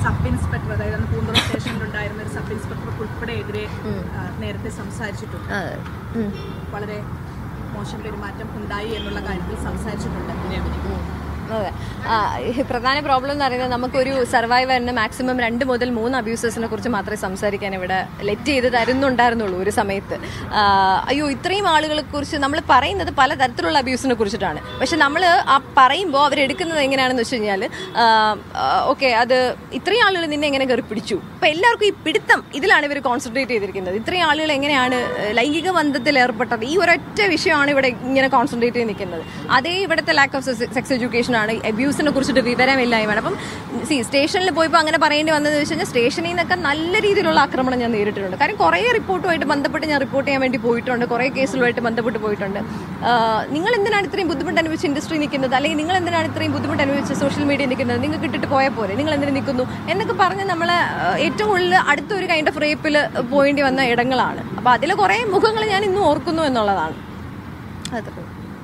Sub inspector അതായത് അന്ന് പൂന്തുറ സ്റ്റേഷനിലുണ്ടായിരുന്ന ഒരു സബ് ഇൻസ്പെക്ടർക്ക് ഉൾപ്പെടെ എതിരെ ആ, നേരത്തെ സംസാരിച്ചിട്ടുണ്ട് അതെ ഉം. വളരെ മോശം പെരുമാറ്റം ഉണ്ടായി എന്നുള്ള കാര്യത്തിൽ സംസാരിച്ചിട്ടുണ്ട് രേവതി അതെ ആ, ഈ പ്രധാന പ്രോബ്ലം എന്ന് പറയുന്നത് നമുക്കൊരു സർവൈവറിന് മാക്സിമം രണ്ട് മുതൽ മൂന്ന് അബ്യൂസസിനെ കുറിച്ച് മാത്രമേ സംസാരിക്കാൻ ഇവിടെ ലെറ്റ് ചെയ്ത് തരുന്നുണ്ടായിരുന്നുള്ളൂ ഒരു സമയത്ത് ആ, അയ്യോ ഇത്രയും ആളുകളെ കുറിച്ച് നമ്മൾ പറയുന്നത് പലതരത്തിലുള്ള അബ്യൂസിനെ കുറിച്ചിട്ടാണ് പക്ഷെ നമ്മൾ ആ പറയുമ്പോൾ അവരെടുക്കുന്നത് എങ്ങനെയാണെന്ന് വെച്ച് കഴിഞ്ഞാൽ ഓക്കെ അത് ഇത്രയും ആളുകൾ നിന്നെ എങ്ങനെ കയറി പിടിച്ചു അപ്പം എല്ലാവർക്കും ഈ പിടുത്തം ഇതിലാണ് ഇവർ കോൺസെൻട്രേറ്റ് ചെയ്തിരിക്കുന്നത് ഇത്രയും ആളുകൾ എങ്ങനെയാണ് ഏഹ്, ലൈംഗിക ബന്ധത്തിൽ ഏർപ്പെട്ടത് ഈ ഒരൊറ്റ വിഷയമാണ് ഇവിടെ ഇങ്ങനെ കോൺസെൻട്രേറ്റ് ചെയ്ത് നിൽക്കുന്നത് അതേ ഇവിടുത്തെ ലാക്ക് ഓഫ് സെക്സ് എഡ്യൂക്കേഷൻ ആണ് അബ്യൂസിനെ കുറിച്ചിട്ട് വിവരമില്ലായ്മയാണ് അപ്പം സി സ്റ്റേഷനിൽ പോയപ്പോൾ അങ്ങനെ പറയേണ്ടി വന്നതെന്ന് വെച്ച് കഴിഞ്ഞാൽ സ്റ്റേഷനിൽ നിന്നൊക്കെ നല്ല രീതിയിലുള്ള ആക്രമണം ഞാൻ നേരിട്ടിട്ടുണ്ട് കാര്യം കുറേ റിപ്പോർട്ടുമായിട്ട് ബന്ധപ്പെട്ട് ഞാൻ റിപ്പോർട്ട് ചെയ്യാൻ വേണ്ടി പോയിട്ടുണ്ട് കുറേ കേസുകളുമായിട്ട് ബന്ധപ്പെട്ട് പോയിട്ടുണ്ട് ആഹ്, നിങ്ങൾ എന്തിനാണ് ഇത്രയും ബുദ്ധിമുട്ട് അനുഭവിച്ച് ഇൻഡസ്ട്രി നിൽക്കുന്നത് അല്ലെങ്കിൽ നിങ്ങൾ എന്തിനാണ് ഇത്രയും ബുദ്ധിമുട്ട് അനുഭവിച്ച് സോഷ്യൽ മീഡിയ നിൽക്കുന്നത് നിങ്ങൾക്ക് ഇട്ടിട്ട് പോയാൽ പോരെ നിങ്ങൾ എന്തിനു നിൽക്കുന്നു എന്നൊക്കെ പറഞ്ഞ് നമ്മളെ ആഹ്, ഏറ്റവും കൂടുതൽ അടുത്തൊരു കൈൻഡ് ഓഫ് റേപ്പിൽ പോകേണ്ടി വന്ന ഇടങ്ങളാണ് അപ്പോൾ അതിൽ കുറേ മുഖങ്ങൾ ഞാൻ ഇന്നും ഓർക്കുന്നു എന്നുള്ളതാണ് അത്രേ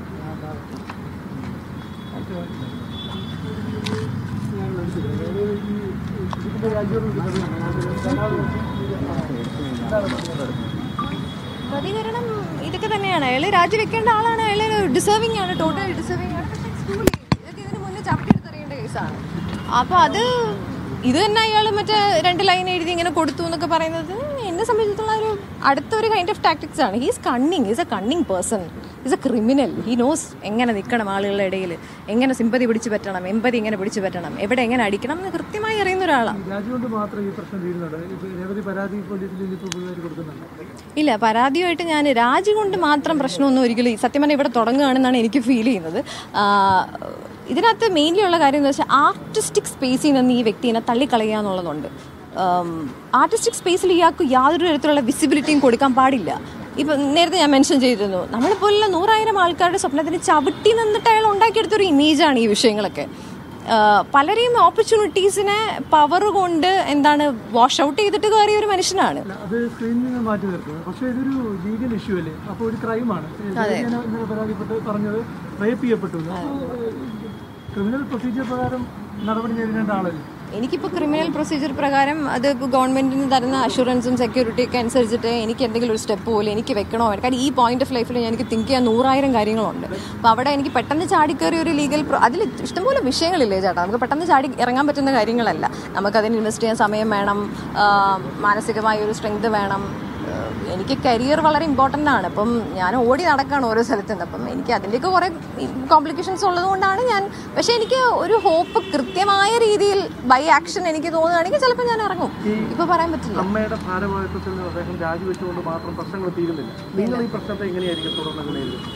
പ്രതികരണം ഇതൊക്കെ തന്നെയാണ് അയാൾ രാജിവെക്കേണ്ട ആളാണ് അയാൾ ഡിസേർവിംഗ് ആണ് ടോട്ടൽ ഡിസേർവിംഗ് ആണ് പക്ഷേ excuse me, ഇതൊക്കെ ഇതിന് മുന്നേ ചവിട്ടിയെടുത്തറിയേണ്ട കേസാണ് അപ്പോൾ അത് ഇത് തന്നെ അയാൾ മറ്റേ രണ്ട് ലൈൻ എഴുതി ഇങ്ങനെ കൊടുത്തു എന്നൊക്കെ പറയുന്നത് എന്നെ സംബന്ധിച്ചിടത്തോളം ഒരു അടുത്തൊരു കൈൻഡ് ഓഫ് ടാക്ടിക്സ് ആണ് he's cunning is a cunning person is a criminal he knows എങ്ങനെ നിൽക്കണം ആളുകളുടെ ഇടയിൽ എങ്ങനെ സിമ്പതി പിടിച്ചു പറ്റണം എമ്പതി എങ്ങനെ പിടിച്ചു പറ്റണം എവിടെ എങ്ങനെ അടിക്കണം എന്ന് കൃത്യമായി അറിയുന്ന ഒരാളാണ് രാജുകൊണ്ട് മാത്രം ഈ പ്രശ്നം തീരുന്നുണ്ട് ഇപ്പൊ നിരവധി പരാതി പോലീസിൽ ഇപ്പോൾ പുതുതായിട്ട് കൊടുക്കുന്നുണ്ട് ഇല്ല പരാതിയായിട്ട് ഞാൻ രാജി കൊണ്ട് മാത്രം പ്രശ്നമൊന്നും ഒരിക്കലും സത്യം പറഞ്ഞാൽ ഇവിടെ തുടങ്ങുകയാണെന്നാണ് എനിക്ക് ഫീൽ ചെയ്യുന്നത് ആ, ഇതിനകത്ത് മെയിൻലി ഉള്ള കാര്യം എന്ന് വെച്ചാൽ ആർട്ടിസ്റ്റിക് സ്പേസിൽ നിന്ന് ഈ വ്യക്തിനെ തള്ളിക്കളയുക എന്നുള്ളതുണ്ട് ആർട്ടിസ്റ്റിക് സ്പേസിൽ ഇയാൾക്ക് യാതൊരു തരത്തിലുള്ള വിസിബിലിറ്റിയും കൊടുക്കാൻ പാടില്ല ഇപ്പം നേരത്തെ ഞാൻ മെൻഷൻ ചെയ്തിരുന്നു നമ്മളെപ്പോലുള്ള നൂറായിരം ആൾക്കാരുടെ സ്വപ്നത്തിന് ചവിട്ടി നിന്നിട്ട് അയാൾ ഉണ്ടാക്കിയെടുത്തൊരു ഇമേജാണ് ഈ വിഷയങ്ങളൊക്കെ ആഹ് പലരെയും ഓപ്പർച്യൂണിറ്റീസിനെ പവർ കൊണ്ട് എന്താണ് വാഷ് ഔട്ട് ചെയ്തിട്ട് കയറിയ ഒരു മനുഷ്യനാണ് അല്ല, അത് സ്ക്രീനിൽ നിന്ന് മാറ്റി നിർത്തുന്നത് പക്ഷേ ഇതൊരു ലീഗൽ ഇഷ്യൂ അല്ലേ അപ്പോൾ ഒരു ക്രൈമാണ് ഇന്നലെ പരാതിപ്പെട്ട് പറഞ്ഞത് റേപ്പ് ചെയ്യപ്പെട്ടു ക്രിമിനൽ പ്രൊസീജിയർ പ്രകാരം നടപടി നേരിടേണ്ട ആളല്ലേ എനിക്കിപ്പോൾ ക്രിമിനൽ പ്രൊസീജിയർ പ്രകാരം അത് ഇപ്പോൾ ഗവൺമെന്റിന് തരുന്ന അഷുറൻസും സെക്യൂരിറ്റി ഒക്കെ അനുസരിച്ചിട്ട് എനിക്ക് എന്തെങ്കിലും ഒരു സ്റ്റെപ്പ് പോലും എനിക്ക് വെക്കണോ കാരണം ഈ പോയിന്റ് ഓഫ് ലൈഫിൽ എനിക്ക് തിങ്ക് ചെയ്യാൻ നൂറായിരം കാര്യങ്ങളുണ്ട് അപ്പോൾ അവിടെ എനിക്ക് പെട്ടെന്ന് ചാടിക്കയറി ഒരു ലീഗൽ അതിൽ ഇഷ്ടംപോലെ വിഷയങ്ങളില്ലേ ചേട്ടാ നമുക്ക് പെട്ടെന്ന് ചാടി ഇറങ്ങാൻ പറ്റുന്ന കാര്യങ്ങളല്ല നമുക്കതിന് ഇൻവെസ്റ്റ് ചെയ്യാൻ സമയം വേണം ആ, മാനസികമായ ഒരു സ്ട്രെങ്ത് വേണം ഏഹ് എനിക്ക് കരിയർ വളരെ ഇമ്പോർട്ടൻ്റ് ആണ് അപ്പം ഞാൻ ഓടി നടക്കുകയാണ് ഓരോ സ്ഥലത്ത് നിന്ന് അപ്പം എനിക്ക് അതിൻ്റെയൊക്കെ കുറേ കോംപ്ലിക്കേഷൻസ് ഉള്ളത് കൊണ്ടാണ് ഞാൻ പക്ഷേ എനിക്ക് ഒരു ഹോപ്പ് കൃത്യമായ രീതിയിൽ ബൈ ആക്ഷൻ എനിക്ക് തോന്നുകയാണെങ്കിൽ ചിലപ്പോൾ ഞാൻ ഇറങ്ങും ഇപ്പോൾ പറയാൻ പറ്റില്ല അമ്മയുടെ ഭാരവാഹിത്വത്തിൽ നിന്ന് അദ്ദേഹം രാജിവെച്ചുകൊണ്ട് മാത്രം പ്രശ്നങ്ങൾ തീരുന്നില്ല നിങ്ങൾ ഈ പ്രശ്നത്തെ എങ്ങനെയായിരിക്കും തുടർന്ന് നേരിടുന്നത്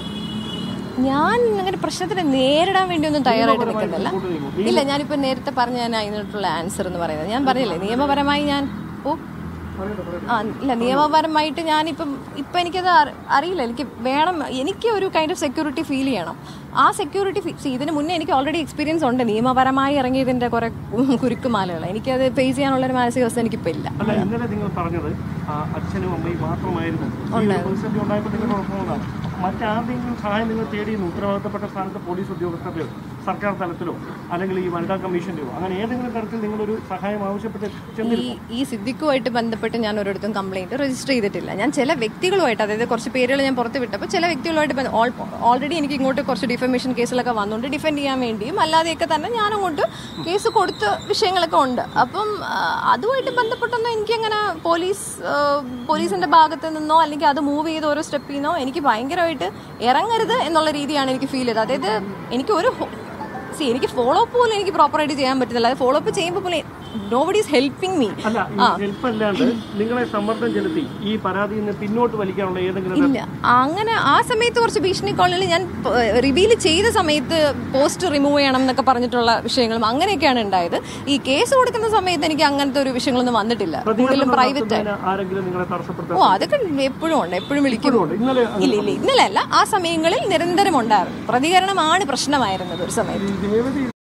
ഞാൻ അങ്ങനെ പ്രശ്നത്തിന് നേരിടാൻ വേണ്ടി ഒന്നും തയ്യാറായിട്ട് നിൽക്കുന്നില്ല ഇല്ല ഞാനിപ്പോൾ നേരത്തെ പറഞ്ഞ ഞാൻ അതിനുള്ള ആൻസർ എന്ന് പറയുന്നത് ഞാൻ പറഞ്ഞില്ലേ നിയമപരമായി ഞാൻ ഓ ആ ഇല്ല നിയമപരമായിട്ട് ഞാനിപ്പം ഇപ്പം എനിക്കത് അറി- അറിയില്ല എനിക്ക് വേണം എനിക്ക് ഒരു കൈൻഡ് ഓഫ് സെക്യൂരിറ്റി ഫീൽ ചെയ്യണം ആ സെക്യൂരിറ്റി ഇതിന് മുന്നേ എനിക്ക് ഓൾറെഡി എക്സ്പീരിയൻസ് ഉണ്ട് നിയമപരമായി ഇറങ്ങിയതിൻ്റെ കുറേ കുരുക്കുമാലകൾ എനിക്കത് ഫേസ് ചെയ്യാനുള്ളൊരു മാനസികാവസ്ഥ എനിക്കിപ്പോൾ ഇല്ല അല്ല ഇന്നലെ നിങ്ങൾ പറഞ്ഞത് ആ, അച്ഛനും അമ്മയും മാത്രമായിരുന്നു പ്രതിസന്ധി ഉണ്ടായപ്പോൾ നിങ്ങൾ ഉറപ്പുന്നതാണ് മറ്റാരുടെയെങ്കിലും സഹായം നിങ്ങൾ തേടിയിരുന്നു ഉത്തരവാദിത്തപ്പെട്ട സ്ഥാനത്ത് പോലീസ് ഉദ്യോഗസ്ഥരുടെയോ സർക്കാർ തലത്തിലോ അല്ലെങ്കിൽ ഈ വനിതാ കമ്മീഷന്റെയോ അങ്ങനെ ഏതെങ്കിലും തരത്തിൽ നിങ്ങളൊരു സഹായം ആവശ്യപ്പെട്ട് ചെന്നിരുന്നു ഈ ഈ സിദ്ദിഖുമായിട്ട് ബന്ധപ്പെട്ട് ഞാൻ ഒരിടത്തും കംപ്ലൈന്റ് രജിസ്റ്റർ ചെയ്തിട്ടില്ല ഞാൻ ചില വ്യക്തികളുമായിട്ട് അതായത് കുറച്ച് പേരുകൾ ഞാൻ പുറത്ത് വിട്ടപ്പോൾ ചില വ്യക്തികളുമായിട്ട് ഓൾറെഡി എനിക്ക് ഇങ്ങോട്ട് കുറച്ച് ഡിഫമേഷൻ കേസിലൊക്കെ വന്നുകൊണ്ട് ഡിഫെൻഡ് ചെയ്യാൻ വേണ്ടിയും അല്ലാതെയൊക്കെ തന്നെ ഞാൻ അങ്ങോട്ട് കേസ് കൊടുത്ത വിഷയങ്ങളൊക്കെ ഉണ്ട് അപ്പം ആ, അതുമായിട്ട് ബന്ധപ്പെട്ടൊന്നും എനിക്കങ്ങനെ പോലീസ് ആ, പോലീസിന്റെ ഭാഗത്ത് നിന്നോ അല്ലെങ്കിൽ അത് മൂവ് ചെയ്ത് ഓരോ സ്റ്റെപ്പിൽ നിന്നോ എനിക്ക് ഭയങ്കരമായിട്ട് ഇറങ്ങരുത് എന്നുള്ള രീതിയാണ് എനിക്ക് ഫീൽ ചെയ്തത് അതായത് എനിക്ക് ഒരു സി എനിക്ക് ഫോളോ അപ്പ് പോലും എനിക്ക് പ്രോപ്പറായിട്ട് ചെയ്യാൻ പറ്റുന്നില്ല അത് ഫോളോ അപ്പ് ചെയ്യുമ്പോൾ പോലും nobody is helping me അല്ല ഈ ഹെൽപ്പ് അല്ലാണ്ട് നിങ്ങളെ സമ്മർദ്ദം ചെലുത്തി ഈ പരാതിയിൽ നിന്ന് പിന്നോട്ട് വലിക്കാനുള്ള ഏതെങ്കിലും ഇല്ല അങ്ങനെ ആ സമയത്ത് കുറച്ച് ഭീഷണി കോളുകൾ ഞാൻ റിവീൽ ചെയ്ത സമയത്ത് പോസ്റ്റ് റിമൂവ് ചെയ്യണം എന്നൊക്കെ പറഞ്ഞിട്ടുള്ള വിഷയങ്ങളും അങ്ങനെയൊക്കെയാണ് ഉണ്ടായത് ഈ കേസ് കൊടുക്കുന്ന സമയത്ത് എനിക്ക് അങ്ങനത്തെ ഒരു വിഷയങ്ങളൊന്നും വന്നിട്ടില്ല കൂടുതലും പ്രൈവറ്റ് പ്രതികരണം ആരെങ്കിലും നിങ്ങളെ തടസ്സപ്പെടുത്താൻ ഓ അതൊക്കെ എപ്പോഴും ഉണ്ട് എപ്പോഴും വിളിക്കും ഉണ്ട്. ഇന്നലെ ഇല്ല ഇല്ല ഇന്നലെ അല്ല ആ സമയങ്ങളിൽ നിരന്തരം ഉണ്ടായിരുന്നു പ്രതികരണമാണ് പ്രശ്നമായിരുന്നത് ഒരു സമയത്ത് ഈ രേവതി